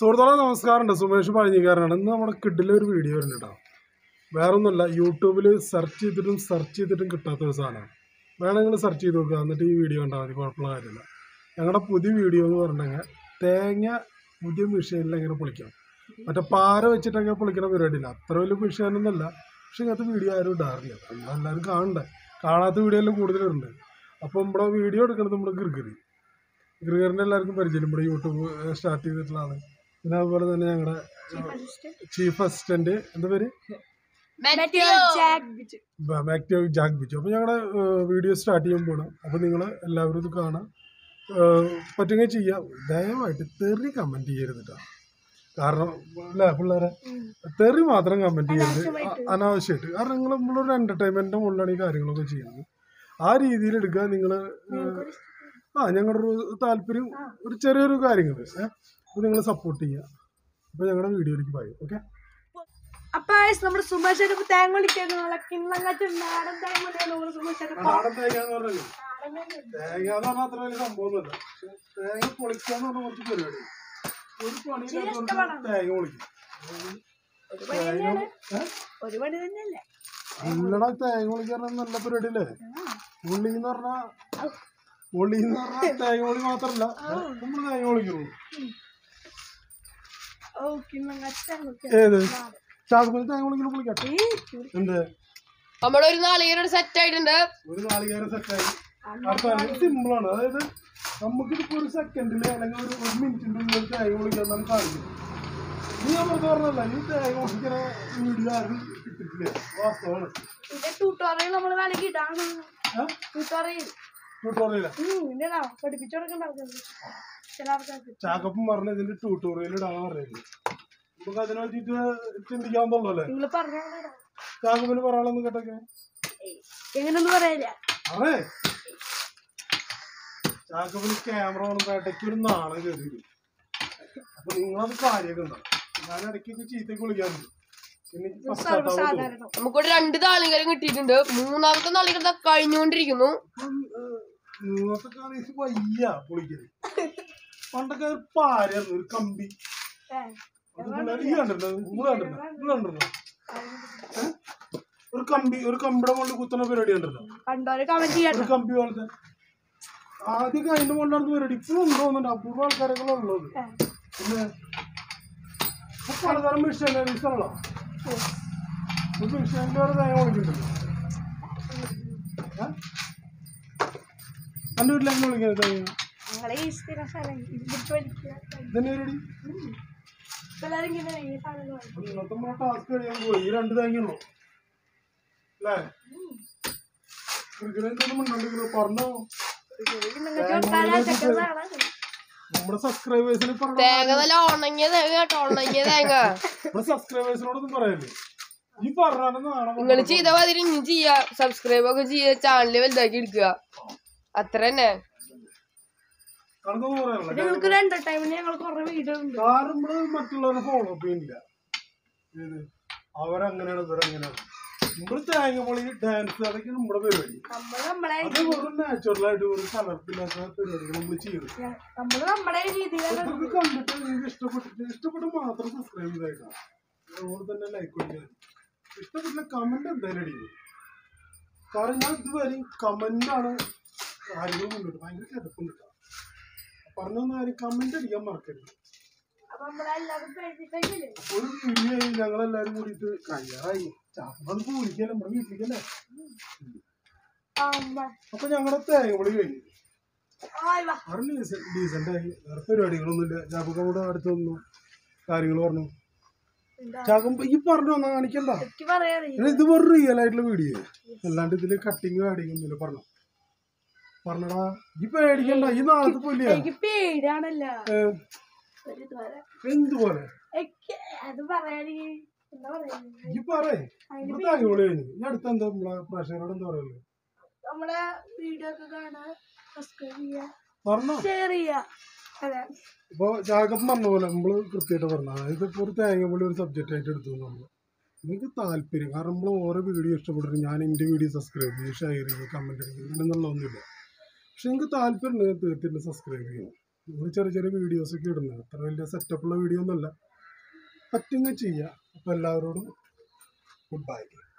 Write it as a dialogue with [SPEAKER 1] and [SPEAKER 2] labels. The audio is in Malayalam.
[SPEAKER 1] സുഹൃത്തുക്കളെ നമസ്കാരമുണ്ട് സുമേഷ് പഴഞ്ഞിക്കാരനാണ് ഇന്ന് നമ്മുടെ കിഡിലെ ഒരു വീഡിയോ വരുന്നുണ്ട് കേട്ടോ വേറെ ഒന്നുമല്ല യൂട്യൂബിൽ സെർച്ച് ചെയ്തിട്ടും സെർച്ച് ചെയ്തിട്ടും കിട്ടാത്ത ഒരു സാധനമാണ് വേണമെങ്കിൽ സെർച്ച് ചെയ്ത് നോക്കുക എന്നിട്ട് ഈ വീഡിയോ കണ്ടാൽ മതി കുഴപ്പമുള്ള കാര്യമില്ല ഞങ്ങളുടെ പുതിയ വീഡിയോ എന്ന് പറഞ്ഞെങ്കിൽ തേങ്ങ പുതിയ മെഷീനിൽ എങ്ങനെ പൊളിക്കാം മറ്റേ പാര വെച്ചിട്ടൊക്കെ പൊളിക്കണ പരിപാടിയില്ല അത്ര വലിയ മെഷീനൊന്നുമല്ല പക്ഷെ ഇങ്ങനത്തെ വീഡിയോ ആരും ഇടാറില്ല നമ്മളെല്ലാവരും കാണണ്ടേ കാണാത്ത വീഡിയോ എല്ലാം കൂടുതലുണ്ട് അപ്പോൾ നമ്മുടെ വീഡിയോ എടുക്കുന്നത് നമ്മുടെ ഗിർഗിറി ഗിർഗറിനെ എല്ലാവർക്കും പരിചയം നമ്മുടെ യൂട്യൂബ് സ്റ്റാർട്ട് ചെയ്തിട്ടുള്ള ആള് പിന്നെ അതുപോലെ തന്നെ ഞങ്ങളുടെ ചീഫ് അസിസ്റ്റന്റ് എന്താ പേര് മാക്റ്റീവ് ജാക്ക് ബിച്ചു അപ്പോൾ ഞങ്ങളുടെ വീഡിയോ സ്റ്റാർട്ട് ചെയ്യാൻ പോകണം അപ്പോൾ നിങ്ങൾ എല്ലാവരും ഇത് കാണാം പറ്റുമെങ്കിൽ ചെയ്യാം ദയവായിട്ട് തെറി കമൻറ്റ് ചെയ്യരുത് കേട്ടോ കാരണം അല്ലേ പിള്ളേരെ തെറി മാത്രം കമൻറ്റ് ചെയ്യരുത് അ- അനാവശ്യമായിട്ട് കാരണം നിങ്ങൾ നമ്മളൊരു എൻ്റർടൈൻമെൻറ്റിൻ്റെ മുകളിലാണ് ഈ കാര്യങ്ങളൊക്കെ ചെയ്യുന്നത് ആ രീതിയിൽ എടുക്കുക നിങ്ങൾ ആ ഞങ്ങളുടെ ഒരു താല്പര്യം ഒരു ചെറിയൊരു കാര്യങ്ങൾ ഏഹ് അപ്പോൾ നിങ്ങൾ സപ്പോർട്ട് ചെയ്യുക അപ്പോൾ ഞങ്ങളുടെ വീഡിയോയിലേക്ക് പോയി ഓക്കെ
[SPEAKER 2] അപ്പൊ guys, നമ്മുടെ സുമേഷ് ഇപ്പൊ തേങ്ങ വിളിക്കുന്നു നമ്മളെ കിണ്ണങ്ങാറ്റ് നാടൻ തേങ്ങ വിളിയാണ് നമ്മുടെ സുമേഷ്
[SPEAKER 1] നാടൻ തേങ്ങ എന്ന് പറഞ്ഞാൽ തേങ്ങ എന്ന് പറഞ്ഞാൽ അത്ര വലിയ സംഭവമൊന്നുമല്ല പക്ഷെ തേങ്ങ പൊളിക്കാന്ന് പറഞ്ഞ കുറച്ച് പരിപാടി ഒരു പണി തേങ്ങ പൊളിക്കും തേങ്ങ ഏഹ്
[SPEAKER 2] ഒരു പണി തന്നെയല്ലേ
[SPEAKER 1] അല്ലടാ തേങ്ങ പൊളിക്കാൻ നല്ല പരിപാടി അല്ലേ ഉള്ളി എന്ന് പറഞ്ഞാ ഉള്ളി എന്ന് പറഞ്ഞാൽ തേങ്ങ പൊളി മാത്രല്ല നമ്മൾ തേങ്ങ പൊളിക്കുള്ളൂ
[SPEAKER 2] ഓ കിണ്ണങ്ങാറ്റ് തേങ്ങ വിളിക്കാം.
[SPEAKER 1] ഏത് ചാകുമ്പോൾ തേങ്ങ പൊളിക്കണം പൊളിക്കട്ടെ എന്ത്
[SPEAKER 3] നമ്മുടെ ഒരു നാളികേരം സെറ്റ് ആയിട്ടുണ്ട്
[SPEAKER 1] ഒരു നാളികേരം സെറ്റായി അടുത്ത സിമ്പിളാണ് അതായത് നമുക്കിതിപ്പോ ഒരു സെക്കൻഡില് അല്ലെങ്കിൽ ഒരു ഒരു മിനിറ്റിന്റെ ഉള്ളിൽ തേങ്ങ പൊളിക്കാൻ നമുക്ക് സാധിക്കും നീ ഞാൻ വെറുതെ പറഞ്ഞല്ല ഈ തേങ്ങ പൊളിക്കുന്ന വീഡിയോ ആരും കിട്ടിട്ടില്ല വാസ്തവമാണ്
[SPEAKER 2] ഇതിന്റെ ട്യൂട്ടോറിയൽ നമ്മൾ വേണമെങ്കിൽ ഇതാണ് ട്യൂട്ടോറിയൽ
[SPEAKER 1] ട്യൂട്ടോറിയല
[SPEAKER 2] ഇല്ലടാ പഠിപ്പിച്ചു കൊടുക്കണ്ട ആൾക്കാർക്ക് ചില ആൾക്കാർക്ക്
[SPEAKER 1] ചാക്കപ്പൻ പറഞ്ഞ ഇതിന്റെ ട്യൂട്ടോറിയൽ ഇടാൻ പറയുന്നത് നമുക്ക് അതിനെ പറ്റിട്ട് ചിന്തിക്കാവുന്നുള്ളൂ അല്ലേ
[SPEAKER 2] നിങ്ങൾ പറഞ്ഞാ
[SPEAKER 1] ചാക്കപ്പന് പറയാനുള്ളതെന്ന് കേട്ടൊക്കെ
[SPEAKER 2] എങ്ങനെയൊന്നും പറയില്ല
[SPEAKER 1] അതെ ചാക്കപ്പന് ക്യാമറ കാണുമ്പോ ഇടയ്ക്ക് ഒരു നാണം കയറി വരും. അപ്പൊ നിങ്ങളത് കാര്യമൊക്കെ ഉണ്ടാവും ഞാൻ ഇടയ്ക്കൊക്കെ ചീത്തക്ക് വിളിക്കാറുണ്ട് പിന്നെ എനിക്ക് പശ്ചാത്താപം തോന്നും.
[SPEAKER 2] സർവ്വസാധാരണം
[SPEAKER 3] നമുക്കിവിടെ രണ്ട് നാളികേരം കിട്ടിയിട്ടുണ്ട് മൂന്നാമത്തെ നാളികേരം ദാ കഴിഞ്ഞുകൊണ്ടിരിക്കുന്നു
[SPEAKER 1] അപ്പം, ഏഹ്, നിങ്ങളത്തെ കാര്യം വയ്യ പൊളിക്കല് പണ്ടൊക്കെ ഒരു പാരായിരുന്നു ഒരു കമ്പി
[SPEAKER 2] ഏ,
[SPEAKER 1] അത് പിള്ളേര് ഈ കണ്ടിട്ടുണ്ടോ നിങ്ങൾ കണ്ടിട്ടുണ്ടോ നിങ്ങൾ കണ്ടിട്ടുണ്ടോ ഏഹ്? ഒരു കമ്പി ഒരു കമ്പിയുടെ മുകളിൽ കുത്തുന്ന പരിപാടി കണ്ടിട്ടുണ്ടോ
[SPEAKER 2] കണ്ടോര് കമന്റ് ചെയ്യട്ടോ
[SPEAKER 1] ഒരു കമ്പി പോലത്തെ ആദ്യം അതിന്റെ മുകളിലാണ് പരിപാടി ഇപ്പോഴും ഉണ്ടോ എന്നുണ്ട് അപൂർവ ആൾക്കാരൊക്കെ ഉള്ളത്
[SPEAKER 2] ഏ,
[SPEAKER 1] പിന്നെ ഇപ്പൊ പലതരം മിഷനറീസാണല്ലോ മിഷനിൽ വേറെ തേങ്ങ വിളിക്കുന്നുണ്ടല്ലോ എൻ്റെ വീട്ടിൽ എങ്ങനെ വിളിക്കുന്നത് തേങ്ങ
[SPEAKER 2] ഞങ്ങളെ ഈ സ്ഥിരം സ്ഥലം ഇതിട്ട് വലിക്കുക
[SPEAKER 1] ഇതന്നെ പരിപാടി
[SPEAKER 2] ഇപ്പൊ എല്ലാരും ഇങ്ങനെ ഈ സാധനങ്ങൾ വാങ്ങും.
[SPEAKER 1] അപ്പൊ ഇന്നത്തെ നമ്മുടെ ടാസ്ക് കഴിയാൻ പോയി ഈ രണ്ട് തേങ്ങയുള്ളൂ അല്ലേ ക്രിക്കറ്റ് എന്തെങ്കിലും ഉണ്ടെങ്കിലോ പറഞ്ഞോ
[SPEAKER 2] നിങ്ങൾക്ക് വെക്കാനാ ചെക്കുന്നതാണ്
[SPEAKER 1] നമ്മുടെ സബ്സ്ക്രൈബേഴ്സിന് പറഞ്ഞ
[SPEAKER 3] തേങ്ങ നല്ല ഉണങ്ങിയ തേങ്ങ കേട്ടോ ഉണങ്ങിയ തേങ്ങ
[SPEAKER 1] നമ്മുടെ സബ്സ്ക്രൈബേഴ്സിനോടൊന്നും പറയല്ലേ ഈ പറഞ്ഞാലും നാളെ
[SPEAKER 3] നിങ്ങൾ ചെയ്ത മാതിരി ഇനി ചെയ്യാ സബ്സ്ക്രൈബ് ഒക്കെ ചെയ്യുക ചാനൽ വലുതാക്കി എടുക്കുക അത്ര തന്നെ
[SPEAKER 1] കണക്കൊന്നും പറയാനല്ല
[SPEAKER 2] ഞങ്ങൾക്ക് ഒരു എന്റർടൈൻമെന്റ് ഞങ്ങൾ കുറെ വീഡിയോ ഉണ്ട്
[SPEAKER 1] കാരണം നമ്മള് മറ്റുള്ളവരെ ഫോളോ അപ്പ് ചെയ്യുന്നില്ല ഏത് അവരങ്ങനെയാണ് ഇവരങ്ങനെയാണ് നമ്മള് തേങ്ങ പൊളി ഡാൻസ് അതൊക്കെ നമ്മുടെ പരിപാടി
[SPEAKER 2] നമ്മൾ നമ്മളെ
[SPEAKER 1] അത് വെറും നാച്ചുറൽ ആയിട്ട് ഒരു കലർപ്പില്ലാത്ത പരിപാടികൾ നമ്മൾ ചെയ്യുന്നത്
[SPEAKER 2] നമ്മൾ നമ്മുടെ രീതിയിലാണ്
[SPEAKER 1] ഇതൊക്കെ കണ്ടിട്ട് നിങ്ങൾക്ക് ഇഷ്ടപ്പെട്ടിട്ട് ഇഷ്ടപ്പെട്ട് മാത്രം സബ്സ്ക്രൈബ് ചെയ്തേക്കാം അതുപോലെ തന്നെ ലൈക്ക് കൊടുക്കുക ഇഷ്ടപ്പെട്ടില്ല കമന്റ് എന്തായാലും അടിക്കും കാരണം ഞാൻ ഇതുവരെ കമന്റാണ് കാര്യങ്ങൾ മുന്നോട്ട് ഭയങ്കര കിടപ്പുണ്ട് കേട്ടോ പറഞ്ഞൊന്നും കാര്യം കമന്റ് അടിക്കാൻ മറക്കരുത്
[SPEAKER 2] അപ്പൊ നമ്മളെല്ലാവരും പേടിച്ചിട്ടെങ്കിലേ
[SPEAKER 1] ഒരു വീഡിയോ ആയി ഞങ്ങളെല്ലാരും കൂടിയിട്ട് കഴിയാറായി ചാപ്പത് പോലിക്കല്ലേ നമ്മുടെ വീട്ടിലേക്കല്ലേ
[SPEAKER 2] അമ്മ
[SPEAKER 1] അപ്പൊ ഞങ്ങളുടെ തേങ്ങപൊളി കഴിഞ്ഞു
[SPEAKER 2] ആയി വാ
[SPEAKER 1] അവിടെ ഡീസന്റ് ആയി വേറെ പരിപാടികളൊന്നുമില്ല ചാപ്പക്ക കൂടെ അടുത്തൊന്നും കാര്യങ്ങൾ പറഞ്ഞു
[SPEAKER 2] എന്താ
[SPEAKER 1] ചാകം ഈ പറഞ്ഞു വന്നാ കാണിക്കണ്ട
[SPEAKER 2] എനിക്ക് പറയാറില്ല
[SPEAKER 1] എടാ, ഇത് വെറും റിയൽ ആയിട്ടുള്ള വീഡിയോ അല്ലാണ്ട് ഇതില് കട്ടിങ് അടിക്കുന്നില്ല പറഞ്ഞു പറഞ്ഞടാ ഈ പേടിക്കണ്ട ഈ നാളത്തെ പോലെ
[SPEAKER 2] എനിക്ക് പേടിയാണല്ല ഒരു ഇതുവരെ
[SPEAKER 1] എന്തുപോലെ
[SPEAKER 2] എനിക്ക് അത് പറയാനീ എന്താ പറയാ
[SPEAKER 1] ഈ പറയേ ഇവിടെ തേങ്ങപൊളി കഴിഞ്ഞു ഈ അടുത്ത് എന്താ നമ്മളെ പ്രേക്ഷകരോട് എന്താ പറയല്ലേ
[SPEAKER 2] നമ്മളെ വീഡിയോ ഒക്കെ കാണാൻ സബ്സ്ക്രൈബ് ചെയ്യാ
[SPEAKER 1] പറഞ്ഞോ
[SPEAKER 2] ഷെയർ ചെയ്യാ അതെ
[SPEAKER 1] ഇപ്പൊ ജാഗപ്പം പറഞ്ഞ പോലെ നമ്മള് കൃത്യമായിട്ട് പറഞ്ഞു അതായത് ഇപ്പൊ ഒരു തേങ്ങപൊളി ഒരു സബ്ജക്റ്റ് ആയിട്ട് എടുത്തു നമ്മൾ നിങ്ങൾക്ക് താല്പര്യം കാരണം നമ്മൾ ഓരോ വീഡിയോ ഇഷ്ടപ്പെട്ടിട്ട് ഞാൻ എൻ്റെ വീഡിയോ സബ്സ്ക്രൈബ് ചെയ്യും ഷെയർ ചെയ്യും കമൻറ്റ് അടിക്കും അങ്ങനെയെന്നുള്ള ഒന്നുമില്ല പക്ഷെ നിങ്ങൾക്ക് താല്പര്യം ഉണ്ടെങ്കിൽ തീർച്ചയായിട്ടും സബ്സ്ക്രൈബ് ചെയ്യണം നമ്മൾ ചെറിയ ചെറിയ വീഡിയോസൊക്കെ ഇടുന്നത് അത്ര വലിയ സെറ്റപ്പുള്ള വീഡിയോ ഒന്നുമല്ല പറ്റുമെങ്കിൽ ചെയ്യുക അപ്പോൾ എല്ലാവരോടും ഗുഡ് ബൈ